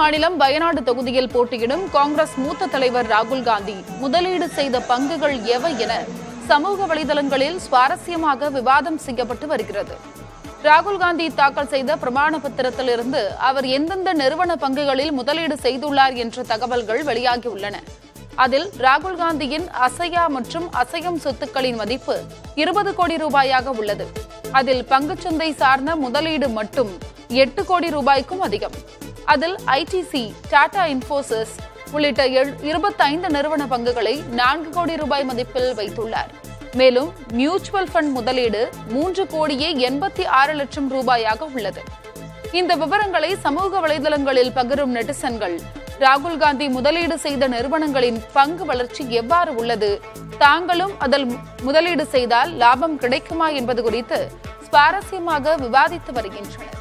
மாநிலம் வயநாடு தொகுதியில் போட்டியிடும் காங்கிரஸ் மூத்த தலைவர் ராகுல் காந்தி முதலீடு செய்த பங்குகள் எவை என சமூக வலைதளங்களில் சுவாரஸ்யமாக விவாதம் செய்யப்பட்டு வருகிறது ராகுல் காந்தி தாக்கல் செய்த பிரமாண பத்திரத்திலிருந்து அவர் எந்தெந்த நிறுவன பங்குகளில் முதலீடு செய்துள்ளார் என்ற தகவல்கள் வெளியாகியுள்ளன அதில் ராகுல் காந்தியின் அசையா மற்றும் அசையும் சொத்துக்களின் மதிப்பு இருபது கோடி ரூபாயாக உள்ளது அதில் பங்குச்சந்தை சார்ந்த முதலீடு மட்டும் எட்டு கோடி ரூபாய்க்கும் அதிகம் அதில் ஐடிசி டாடா இன்ஃபோசிஸ் உள்ளிட்ட இருபத்தைந்து நிறுவன பங்குகளை நான்கு கோடி ரூபாய் மதிப்பில் வைத்துள்ளார் மேலும் மியூச்சுவல் ஃபண்ட் முதலீடு மூன்று கோடியே எண்பத்தி ஆறு லட்சம் ரூபாயாக உள்ளது இந்த விவரங்களை சமூக வலைதளங்களில் பகிரும் நெட்டிசன்கள் ராகுல் காந்தி முதலீடு செய்த நிறுவனங்களின் பங்கு வளர்ச்சி எவ்வாறு உள்ளது தாங்களும் அதில் முதலீடு செய்தால் லாபம் கிடைக்குமா என்பது குறித்து சுவாரஸ்யமாக விவாதித்து வருகின்றனர்